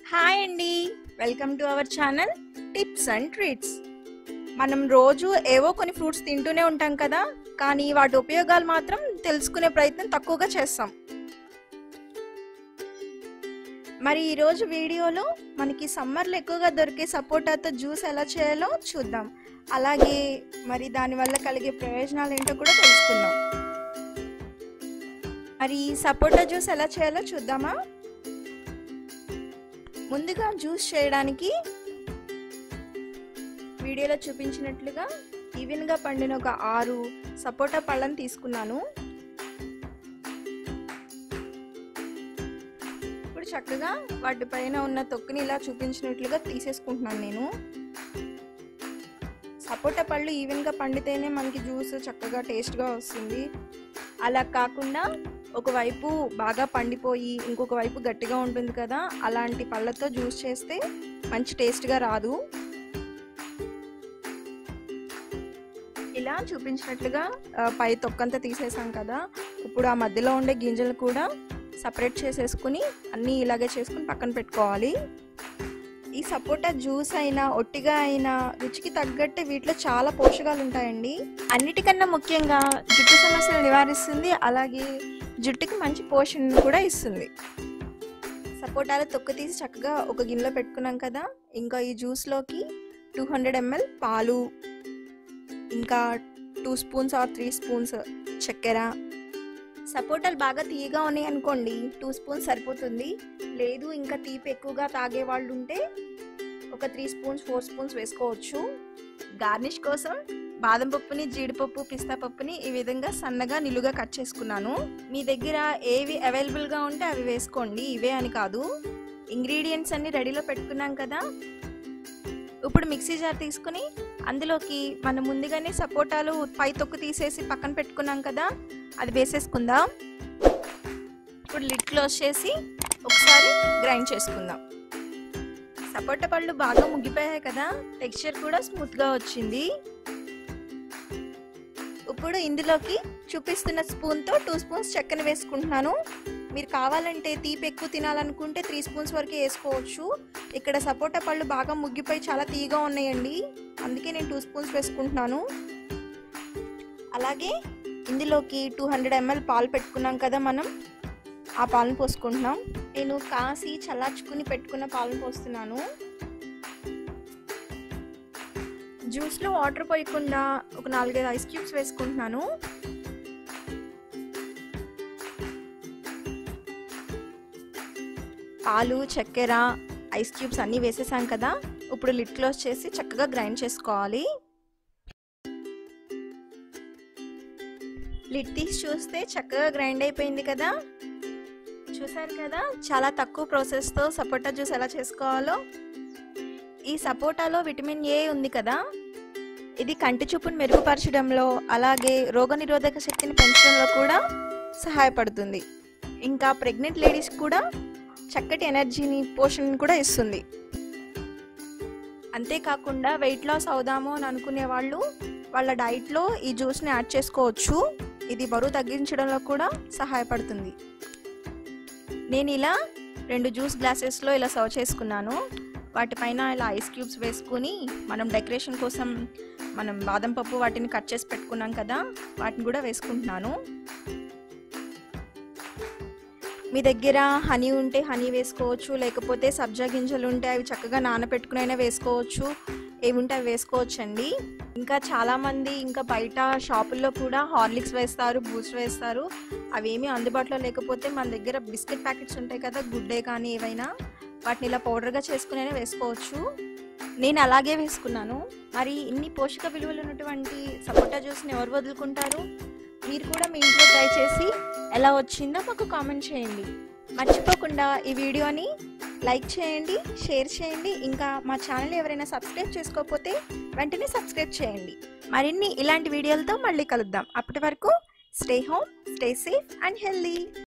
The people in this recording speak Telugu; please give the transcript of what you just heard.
హాయ్ అండి welcome to our channel tips and treats మనం రోజు ఏవో కొన్ని ఫ్రూట్స్ తింటూనే ఉంటాం కదా కానీ వాటి ఉపయోగాలు మాత్రం తెలుసుకునే ప్రయత్నం తక్కువగా చేస్తాం మరి ఈరోజు వీడియోలో మనకి సమ్మర్లో ఎక్కువగా దొరికే సపోటాతో జ్యూస్ ఎలా చేయాలో చూద్దాం అలాగే మరి దానివల్ల కలిగే ప్రయోజనాలు ఏంటో కూడా తెలుసుకుందాం మరి సపోటా జ్యూస్ ఎలా చేయాలో చూద్దామా ముందుగా జ్యూస్ చేయడానికి వీడియోలో చూపించినట్లుగా ఈవెన్గా పండిన ఒక ఆరు సపోటా పళ్ళని తీసుకున్నాను ఇప్పుడు చక్కగా వాటిపైన ఉన్న తొక్కుని ఇలా చూపించినట్లుగా తీసేసుకుంటున్నాను నేను సపోటా పళ్ళు ఈవెన్గా పండితేనే మనకి జ్యూస్ చక్కగా టేస్ట్గా వస్తుంది అలా కాకుండా ఒకవైపు బాగా పండిపోయి ఇంకొక వైపు గట్టిగా ఉంటుంది కదా అలాంటి పళ్ళతో జ్యూస్ చేస్తే మంచి టేస్ట్గా రాదు ఇలా చూపించినట్లుగా పై తొక్కంతా తీసేసాం కదా ఇప్పుడు ఆ మధ్యలో ఉండే గింజలు కూడా సపరేట్ చేసేసుకుని అన్నీ ఇలాగే చేసుకుని పక్కన పెట్టుకోవాలి ఈ సపోటా జ్యూస్ అయినా ఒట్టిగా అయినా రుచికి తగ్గట్టే వీటిలో చాలా పోషకాలు ఉంటాయండి అన్నిటికన్నా ముఖ్యంగా జుట్టు సమస్యలు నివారిస్తుంది అలాగే జుట్టుకి మంచి పోషణను కూడా ఇస్తుంది సపోటాలు తొక్క తీసి చక్కగా ఒక గిన్నెలో పెట్టుకున్నాం కదా ఇంకా ఈ జ్యూస్లోకి టూ హండ్రెడ్ ఎంఎల్ పాలు ఇంకా two spoons or three spoons చక్కెర సపోటాలు బాగా తీయగా ఉన్నాయి అనుకోండి టూ స్పూన్స్ సరిపోతుంది లేదు ఇంకా తీపి ఎక్కువగా తాగే వాళ్ళు ఉంటే ఒక త్రీ స్పూన్స్ ఫోర్ స్పూన్స్ వేసుకోవచ్చు గార్నిష్ కోసం బాదం పప్పుని జీడిపప్పు పిస్తా పప్పుని ఈ విధంగా సన్నగా నిలుగా కట్ చేసుకున్నాను మీ దగ్గర ఏవి అవైలబుల్గా ఉంటే అవి వేసుకోండి ఇవే అని కాదు ఇంగ్రీడియంట్స్ అన్ని రెడీలో పెట్టుకున్నాం కదా ఇప్పుడు మిక్సీ జార్ తీసుకుని అందులోకి మనం ముందుగానే సపోటాలు పై తొక్కు తీసేసి పక్కన పెట్టుకున్నాం కదా అది వేసేసుకుందాం ఇప్పుడు లిడ్ క్లోజ్ చేసి ఒకసారి గ్రైండ్ చేసుకుందాం సపోటా పళ్ళు బాగా ముగ్గిపోయాయి కదా టెక్స్చర్ కూడా స్మూత్గా వచ్చింది ఇప్పుడు ఇందులోకి చూపిస్తున్న స్పూన్తో టూ స్పూన్స్ చక్కెర వేసుకుంటున్నాను మీరు కావాలంటే తీపి ఎక్కువ తినాలనుకుంటే త్రీ స్పూన్స్ వరకు వేసుకోవచ్చు ఇక్కడ సపోటా పళ్ళు బాగా ముగ్గిపోయి చాలా తీయగా ఉన్నాయండి అందుకే నేను టూ స్పూన్స్ వేసుకుంటున్నాను అలాగే ఇందులోకి టూ హండ్రెడ్ ఎంఎల్ పాలు పెట్టుకున్నాం కదా మనం ఆ పాలను పోసుకుంటున్నాం నేను కాసి చల్లార్చుకుని పెట్టుకున్న పాలను పోస్తున్నాను జ్యూస్లో వాటర్ పోయకుండా ఒక నాలుగైదు ఐస్ క్యూబ్స్ వేసుకుంటున్నాను పాలు చక్కెర ఐస్ క్యూబ్స్ అన్నీ వేసేసాం కదా ఇప్పుడు లిడ్ క్లోజ్ చేసి చక్కగా గ్రైండ్ చేసుకోవాలి లిడ్ తీసి చూస్తే చక్కగా గ్రైండ్ అయిపోయింది కదా చూసారు కదా చాలా తక్కువ ప్రాసెస్తో సపోటా జ్యూస్ ఎలా చేసుకోవాలో ఈ సపోటాలో విటమిన్ ఏ ఉంది కదా ఇది కంటి చూపును మెరుగుపరచడంలో అలాగే రోగనిరోధక శక్తిని పెంచడంలో కూడా సహాయపడుతుంది ఇంకా ప్రెగ్నెంట్ లేడీస్ కూడా చక్కటి ఎనర్జీని పోషణని కూడా ఇస్తుంది అంతేకాకుండా వెయిట్ లాస్ అవుదాము అని అనుకునే వాళ్ళు వాళ్ళ డైట్లో ఈ జ్యూస్ని యాడ్ చేసుకోవచ్చు ఇది బరువు తగ్గించడంలో కూడా సహాయపడుతుంది నేను ఇలా రెండు జ్యూస్ గ్లాసెస్లో ఇలా సర్వ్ చేసుకున్నాను వాటిపైన ఇలా ఐస్ క్యూబ్స్ వేసుకుని మనం డెకరేషన్ కోసం మనం బాదం పప్పు వాటిని కట్ చేసి పెట్టుకున్నాం కదా వాటిని కూడా వేసుకుంటున్నాను మీ దగ్గర హనీ ఉంటే హనీ వేసుకోవచ్చు లేకపోతే సబ్జా గింజలు ఉంటే అవి చక్కగా నానబెట్టుకునైనా వేసుకోవచ్చు ఏవి ఉంటే అవి వేసుకోవచ్చు అండి ఇంకా చాలామంది ఇంకా బయట షాపుల్లో కూడా హార్లిక్స్ వేస్తారు బూస్ట్ వేస్తారు అవేమీ అందుబాటులో లేకపోతే మన దగ్గర బిస్కెట్ ప్యాకెట్స్ ఉంటాయి కదా గుడ్డే కానీ ఏవైనా వాటిని ఇలా పౌడర్గా చేసుకునే వేసుకోవచ్చు నేను అలాగే వేసుకున్నాను మరి ఇన్ని పోషక విలువలు ఉన్నటువంటి సపోటా జ్యూస్ని ఎవరు వదులుకుంటారు మీరు కూడా మీ ఇంట్లో ట్రై చేసి ఎలా వచ్చిందో మాకు కామెంట్ చేయండి మర్చిపోకుండా ఈ వీడియోని లైక్ చేయండి షేర్ చేయండి ఇంకా మా ఛానల్ ఎవరైనా సబ్స్క్రైబ్ చేసుకోకపోతే వెంటనే సబ్స్క్రైబ్ చేయండి మరిన్ని ఇలాంటి వీడియోలతో మళ్ళీ కలుద్దాం అప్పటి వరకు stay home stay safe and healthy